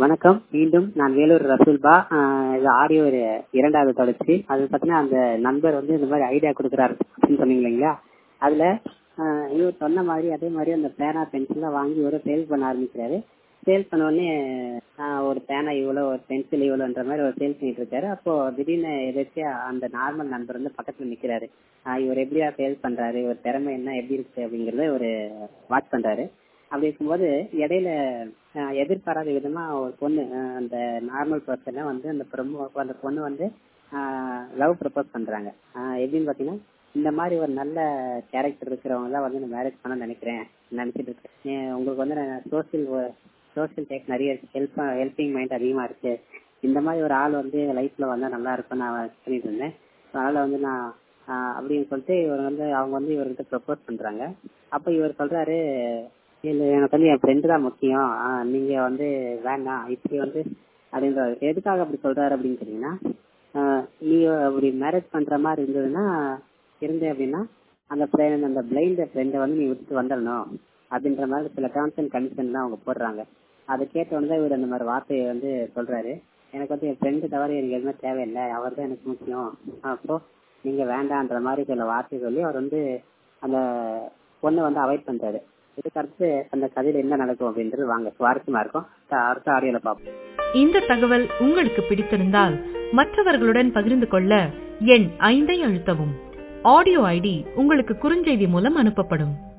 வணக்கம் மீண்டும் நான் வேலூர் ரசூல்பா ஆஹ் இது ஆடியோ ஒரு இரண்டாவது தொடர்ச்சி அது பார்த்தீங்கன்னா அந்த நண்பர் வந்து இந்த மாதிரி ஐடியா கொடுக்குறாரு அப்படின்னு சொன்னீங்க இல்லைங்களா அதுல ஆஹ் இவர் சொன்ன மாதிரி அதே மாதிரி அந்த பேனா பென்சில்லாம் வாங்கி ஒரு சேல் பண்ண ஆரம்பிக்கிறாரு சேல் பண்ண உடனே ஆஹ் ஒரு பேனா இவ்வளோ ஒரு பென்சில் இவ்வளோன்ற மாதிரி ஒரு சேல் பண்ணிட்டு இருக்காரு அப்போ திடீர்னு எதாச்சியா அந்த நார்மல் நண்பர் வந்து பக்கத்துல நிக்கிறாரு ஆஹ் இவர் எப்படியா சேல் பண்றாரு இவர் திறமை என்ன எப்படி இருக்கு அப்படிங்கறத ஒரு வாட்ச் பண்றாரு அப்படி இருக்கும்போது இடையில ஆஹ் எதிர்பாராத விதமா ஒரு பொண்ணு ஆஹ் அந்த நார்மல் பர்சனை வந்து அந்த பிரம்ம அந்த பொண்ணு வந்து லவ் ப்ரப்போஸ் பண்றாங்க ஆஹ் எப்படின்னு பாத்தீங்கன்னா இந்த மாதிரி ஒரு நல்ல கேரக்டர் இருக்கிறவங்க தான் வந்து நான் மேரேஜ் பண்ண நினைக்கிறேன் நினைச்சிட்டு இருக்கேன் ஏன் உங்களுக்கு வந்து சோசியல் சோசியல் டேக் நிறைய ஹெல்ப் ஹெல்பிங் மைண்ட் அதிகமா இருக்கு இந்த மாதிரி ஒரு ஆள் வந்து லைஃப்ல வந்தா நல்லா இருக்கும் நான் பண்ணிட்டு இருந்தேன் அதனால வந்து நான் ஆஹ் அப்படின்னு சொல்லிட்டு இவர் வந்து அவங்க வந்து இவர்கிட்ட ப்ரப்போஸ் பண்றாங்க அப்ப இவர் சொல்றாரு இல்ல எனக்கு வந்து என் ஃப்ரெண்டு தான் முக்கியம் ஆஹ் நீங்க வந்து வேண்டாம் இப்படி வந்து அப்படின்றாரு எதுக்காக அப்படி சொல்றாரு அப்படின்னு கேட்டீங்கன்னா ஆஹ் நீ அப்படி மேரேஜ் பண்ற மாதிரி இருந்ததுன்னா இருந்தே அப்படின்னா அந்த friend- அந்த பிளைண்ட் ஃப்ரெண்டை வந்து நீ விட்டுட்டு வந்துடணும் அப்படின்ற மாதிரி சில டேர்ம்ஸ் அண்ட் கண்டிஷன்லாம் அவங்க போடுறாங்க அதை கேட்ட உடனே இவர் அந்த மாதிரி வார்த்தையை வந்து சொல்றாரு எனக்கு வந்து என் ஃப்ரெண்டு தவிர எனக்கு எதுவுமே தேவையில்லை அவர் தான் எனக்கு முக்கியம் அப்போ நீங்க வேண்டான்ற மாதிரி சில வார்த்தை சொல்லி அவர் வந்து அந்த பொண்ணை வந்து அவாய்ட் பண்றாரு இதுக்கு அடுத்து அந்த கதையில என்ன நடக்கும் அப்படின்றது வாங்க சுவாரஸ்யமா இருக்கும் அடுத்த ஆடியோல பார்ப்போம் இந்த தகவல் உங்களுக்கு பிடித்திருந்தால் மற்றவர்களுடன் பகிர்ந்து கொள்ள எண் ஐந்தை அழுத்தவும் ஆடியோ ஐடி உங்களுக்கு குறுஞ்செய்தி மூலம் அனுப்பப்படும்